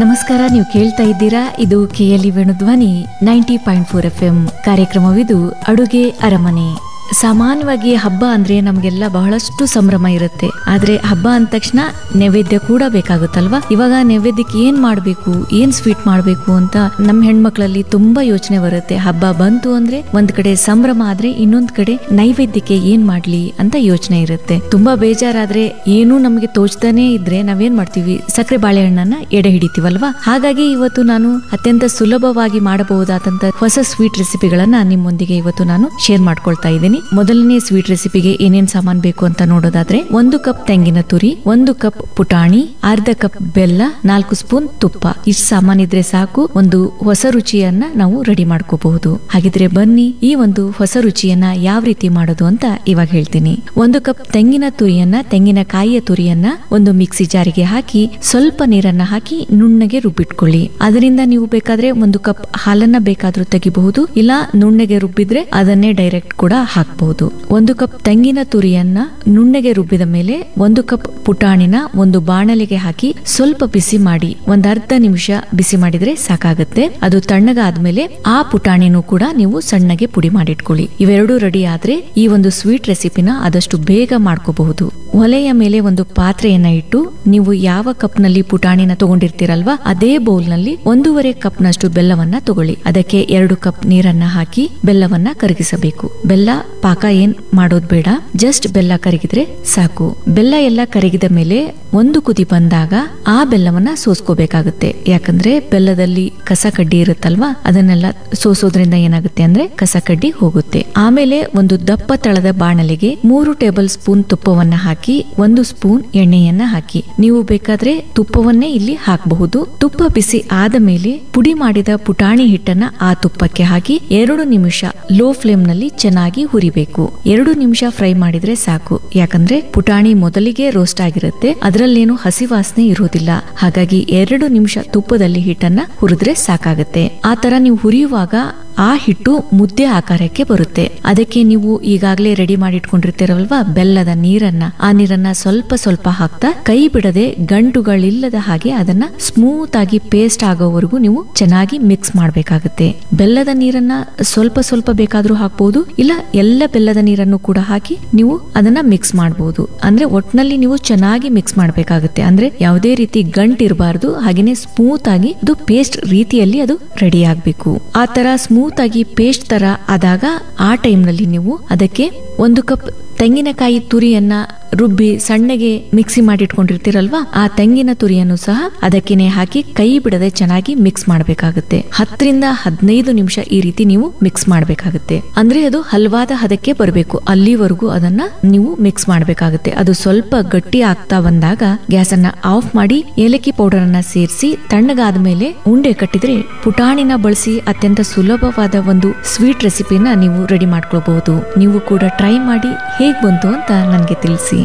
ನಮಸ್ಕಾರ ನೀವು ಕೇಳ್ತಾ ಇದ್ದೀರಾ ಇದು KLE Venudhwani ninety point four F M ಕಾರ್ಯಕ್ರಮವಿದು ಅಡುಗೆ ಅರಮನೆ ಸಾಮಾನ್ಯವಾಗಿ ಹಬ್ಬ ಅಂದ್ರೆ ನಮಗೆಲ್ಲ ಬಹಳಷ್ಟು ಸಂಭ್ರಮ ಇರುತ್ತೆ ಆದ್ರೆ ಹಬ್ಬ ಅಂದ ತಕ್ಷಣ ನೈವೇದ್ಯ ಕೂಡ ಬೇಕಾಗುತ್ತಲ್ವಾ ಇವಾಗ ನೈವೇದ್ಯಕ್ಕೆ ಏನ್ ಮಾಡ್ಬೇಕು ಏನ್ ಸ್ವೀಟ್ ಮಾಡ್ಬೇಕು ಅಂತ ನಮ್ಮ ಹೆಣ್ಮಕ್ಳಲ್ಲಿ ತುಂಬಾ ಯೋಚನೆ ಬರುತ್ತೆ ಹಬ್ಬ ಬಂತು ಅಂದ್ರೆ ಒಂದ್ ಕಡೆ ಸಂಭ್ರಮ ಆದ್ರೆ ಇನ್ನೊಂದ್ ಕಡೆ ನೈವೇದ್ಯಕ್ಕೆ ಏನ್ ಮಾಡ್ಲಿ ಅಂತ ಯೋಚನೆ ಇರುತ್ತೆ ತುಂಬಾ ಬೇಜಾರಾದ್ರೆ ಏನೂ ನಮಗೆ ತೋಚ್ತಾನೆ ಇದ್ರೆ ನಾವೇನ್ ಮಾಡ್ತೀವಿ ಸಕ್ಕರೆ ಬಾಳೆಹಣ್ಣನ್ನ ಎಡೆ ಹಿಡಿತೀವಲ್ವಾ ಹಾಗಾಗಿ ಇವತ್ತು ನಾನು ಅತ್ಯಂತ ಸುಲಭವಾಗಿ ಮಾಡಬಹುದಾದಂತ ಹೊಸ ಸ್ವೀಟ್ ರೆಸಿಪಿಗಳನ್ನ ನಿಮ್ಮೊಂದಿಗೆ ಇವತ್ತು ನಾನು ಶೇರ್ ಮಾಡ್ಕೊಳ್ತಾ ಇದ್ದೀನಿ ಮೊದಲನೇ ಸ್ವೀಟ್ ರೆಸಿಪಿಗೆ ಏನೇನ್ ಸಾಮಾನ್ ಬೇಕು ಅಂತ ನೋಡೋದಾದ್ರೆ ಒಂದು ಕಪ್ ತೆಂಗಿನ ತುರಿ ಒಂದು ಕಪ್ ಪುಟಾಣಿ ಅರ್ಧ ಕಪ್ ಬೆಲ್ಲ ನಾಲ್ಕು ಸ್ಪೂನ್ ತುಪ್ಪ ಇಷ್ಟು ಸಾಮಾನ್ ಇದ್ರೆ ಸಾಕು ಒಂದು ಹೊಸ ರುಚಿಯನ್ನ ನಾವು ರೆಡಿ ಮಾಡ್ಕೋಬಹುದು ಹಾಗಿದ್ರೆ ಬನ್ನಿ ಈ ಒಂದು ಹೊಸ ರುಚಿಯನ್ನ ಯಾವ ರೀತಿ ಮಾಡೋದು ಅಂತ ಇವಾಗ ಹೇಳ್ತೀನಿ ಒಂದು ಕಪ್ ತೆಂಗಿನ ತುರಿಯನ್ನ ತೆಂಗಿನಕಾಯಿಯ ತುರಿಯನ್ನ ಒಂದು ಮಿಕ್ಸಿ ಜಾರಿಗೆ ಹಾಕಿ ಸ್ವಲ್ಪ ನೀರನ್ನ ಹಾಕಿ ನುಣ್ಣಗೆ ರುಬ್ಬಿಟ್ಕೊಳ್ಳಿ ಅದರಿಂದ ನೀವು ಬೇಕಾದ್ರೆ ಒಂದು ಕಪ್ ಹಾಲನ್ನ ಬೇಕಾದ್ರೂ ತೆಗಿಬಹುದು ಇಲ್ಲ ನುಣ್ಣಗೆ ರುಬ್ಬಿದ್ರೆ ಅದನ್ನೇ ಡೈರೆಕ್ಟ್ ಕೂಡ ಹಾಕಬಹುದು ಒಂದು ಕಪ್ ತೆಂಗಿನ ತುರಿಯನ್ನ ನುಣ್ಣಗೆ ರುಬ್ಬಿದ ಮೇಲೆ ಒಂದು ಕಪ್ ಪುಟಾಣಿನ ಒಂದು ಬಾಣಲೆಗೆ ಹಾಕಿ ಸ್ವಲ್ಪ ಬಿಸಿ ಮಾಡಿ ಒಂದ್ ಅರ್ಧ ನಿಮಿಷ ಬಿಸಿ ಮಾಡಿದ್ರೆ ಸಾಕಾಗುತ್ತೆ ಅದು ತಣ್ಣಗಾದ್ಮೇಲೆ ಆ ಪುಟಾಣಿನೂ ಕೂಡ ನೀವು ಸಣ್ಣಗೆ ಪುಡಿ ಮಾಡಿಟ್ಕೊಳ್ಳಿ ಇವೆರಡೂ ರೆಡಿ ಆದ್ರೆ ಈ ಒಂದು ಸ್ವೀಟ್ ರೆಸಿಪಿನ ಆದಷ್ಟು ಬೇಗ ಮಾಡ್ಕೋಬಹುದು ಒಲೆಯ ಮೇಲೆ ಒಂದು ಪಾತ್ರೆಯನ್ನ ಇಟ್ಟು ನೀವು ಯಾವ ಕಪ್ ನಲ್ಲಿ ಪುಟಾಣಿನ ತಗೊಂಡಿರ್ತೀರಲ್ವಾ ಅದೇ ಬೌಲ್ ನಲ್ಲಿ ಒಂದೂವರೆ ಕಪ್ ನಷ್ಟು ಬೆಲ್ಲವನ್ನ ತಗೊಳ್ಳಿ ಅದಕ್ಕೆ ಎರಡು ಕಪ್ ನೀರನ್ನ ಹಾಕಿ ಬೆಲ್ಲವನ್ನ ಕರಗಿಸಬೇಕು ಬೆಲ್ಲ ಪಾಕ ಏನ್ ಮಾಡೋದ್ ಬೇಡ ಜಸ್ಟ್ ಬೆಲ್ಲ ಕರಗಿದ್ರೆ ಸಾಕು ಬೆಲ್ಲ ಎಲ್ಲ ಕರಗಿದ ಮೇಲೆ ಒಂದು ಕುದಿ ಬಂದಾಗ ಆ ಬೆಲ್ಲವನ್ನ ಸೋಸ್ಕೋಬೇಕಾಗುತ್ತೆ ಯಾಕಂದ್ರೆ ಬೆಲ್ಲದಲ್ಲಿ ಕಸ ಕಡ್ಡಿ ಇರುತ್ತಲ್ವಾ ಅದನ್ನೆಲ್ಲ ಸೋಸೋದ್ರಿಂದ ಏನಾಗುತ್ತೆ ಅಂದ್ರೆ ಕಸ ಕಡ್ಡಿ ಹೋಗುತ್ತೆ ಆಮೇಲೆ ಒಂದು ದಪ್ಪ ತಳದ ಬಾಣಲೆಗೆ ಮೂರು ಟೇಬಲ್ ಸ್ಪೂನ್ ತುಪ್ಪವನ್ನ ಹಾಕಿ ಒಂದು ಸ್ಪೂನ್ ಎಣ್ಣೆಯನ್ನ ಹಾಕಿ ನೀವು ಬೇಕಾದ್ರೆ ತುಪ್ಪವನ್ನೇ ಇಲ್ಲಿ ಹಾಕಬಹುದು ತುಪ್ಪ ಬಿಸಿ ಆದ ಮೇಲೆ ಪುಡಿ ಮಾಡಿದ ಪುಟಾಣಿ ಹಿಟ್ಟನ್ನ ಆ ತುಪ್ಪಕ್ಕೆ ಹಾಕಿ ಎರಡು ನಿಮಿಷ ಲೋ ಫ್ಲೇಮ್ ನಲ್ಲಿ ಚೆನ್ನಾಗಿ ಹುರಿಬೇಕು ಎರಡು ನಿಮಿಷ ಫ್ರೈ ಮಾಡಿದ್ರೆ ಸಾಕು ಯಾಕಂದ್ರೆ ಪುಟಾಣಿ ಮೊದಲಿಗೆ ರೋಸ್ಟ್ ಆಗಿರುತ್ತೆ ಅದರಲ್ಲೇನು ಹಸಿ ವಾಸನೆ ಇರೋದಿಲ್ಲ ಹಾಗಾಗಿ ಎರಡು ನಿಮಿಷ ತುಪ್ಪದಲ್ಲಿ ಹಿಟ್ಟನ್ನ ಹುರಿದ್ರೆ ಸಾಕಾಗುತ್ತೆ ಆ ತರ ನೀವು ಹುರಿಯುವಾಗ ಆ ಹಿಟ್ಟು ಮುದ್ದೆ ಆಕಾರಕ್ಕೆ ಬರುತ್ತೆ ಅದಕ್ಕೆ ನೀವು ಈಗಾಗಲೇ ರೆಡಿ ಮಾಡಿಟ್ಕೊಂಡಿರ್ತೀರಲ್ವಾ ಬೆಲ್ಲದ ನೀರನ್ನ ಆ ನೀರನ್ನ ಸ್ವಲ್ಪ ಸ್ವಲ್ಪ ಹಾಕ್ತಾ ಕೈ ಬಿಡದೆ ಗಂಟುಗಳಿಲ್ಲದ ಹಾಗೆ ಅದನ್ನ ಸ್ಮೂತ್ ಆಗಿ ಪೇಸ್ಟ್ ಆಗೋವರೆಗೂ ನೀವು ಚೆನ್ನಾಗಿ ಮಿಕ್ಸ್ ಮಾಡಬೇಕಾಗುತ್ತೆ ಬೆಲ್ಲದ ನೀರನ್ನ ಸ್ವಲ್ಪ ಸ್ವಲ್ಪ ಬೇಕಾದ್ರೂ ಹಾಕ್ಬಹುದು ಇಲ್ಲ ಎಲ್ಲ ಬೆಲ್ಲದ ನೀರನ್ನು ಕೂಡ ಹಾಕಿ ನೀವು ಅದನ್ನ ಮಿಕ್ಸ್ ಮಾಡಬಹುದು ಅಂದ್ರೆ ಒಟ್ನಲ್ಲಿ ನೀವು ಚೆನ್ನಾಗಿ ಮಿಕ್ಸ್ ಮಾಡಬೇಕಾಗುತ್ತೆ ಅಂದ್ರೆ ಯಾವುದೇ ರೀತಿ ಗಂಟ್ ಇರಬಾರ್ದು ಹಾಗೇನೆ ಸ್ಮೂತ್ ಆಗಿ ಅದು ಪೇಸ್ಟ್ ರೀತಿಯಲ್ಲಿ ಅದು ರೆಡಿ ಆಗ್ಬೇಕು ಆ ತರ ಸ್ಮೂತ್ ಆಗಿ ಪೇಸ್ಟ್ ತರ ಆದಾಗ ಆ ಟೈಮ್ ನಲ್ಲಿ ನೀವು ಅದಕ್ಕೆ ಒಂದು ಕಪ್ ತೆಂಗಿನಕಾಯಿ ತುರಿಯನ್ನ ರುಬ್ಬಿ ಸಣ್ಣಗೆ ಮಿಕ್ಸಿ ಮಾಡಿಟ್ಕೊಂಡಿರ್ತೀರಲ್ವಾ ಆ ತೆಂಗಿನ ತುರಿಯನ್ನು ಸಹ ಅದಕ್ಕೇನೆ ಹಾಕಿ ಕೈ ಬಿಡದೆ ಚೆನ್ನಾಗಿ ಮಿಕ್ಸ್ ಮಾಡಬೇಕಾಗುತ್ತೆ ಹತ್ತರಿಂದ ಹದಿನೈದು ನಿಮಿಷ ಈ ರೀತಿ ನೀವು ಮಿಕ್ಸ್ ಮಾಡಬೇಕಾಗುತ್ತೆ ಅಂದ್ರೆ ಅದು ಹಲ್ವಾದ ಹದಕ್ಕೆ ಬರಬೇಕು ಅಲ್ಲಿವರೆಗೂ ಅದನ್ನ ನೀವು ಮಿಕ್ಸ್ ಮಾಡಬೇಕಾಗುತ್ತೆ ಅದು ಸ್ವಲ್ಪ ಗಟ್ಟಿ ಆಗ್ತಾ ಬಂದಾಗ ಗ್ಯಾಸ್ ಅನ್ನ ಆಫ್ ಮಾಡಿ ಏಲಕ್ಕಿ ಪೌಡರ್ ಅನ್ನ ಸೇರಿಸಿ ತಣ್ಣಗಾದ ಮೇಲೆ ಉಂಡೆ ಕಟ್ಟಿದ್ರೆ ಪುಟಾಣಿನ ಬಳಸಿ ಅತ್ಯಂತ ಸುಲಭವಾದ ಒಂದು ಸ್ವೀಟ್ ರೆಸಿಪಿನ ನೀವು ರೆಡಿ ಮಾಡ್ಕೊಳ್ಬಹುದು ನೀವು ಕೂಡ ಟ್ರೈ ಮಾಡಿ ಹೇಗ್ ಬಂತು ಅಂತ ನನ್ಗೆ ತಿಳಿಸಿ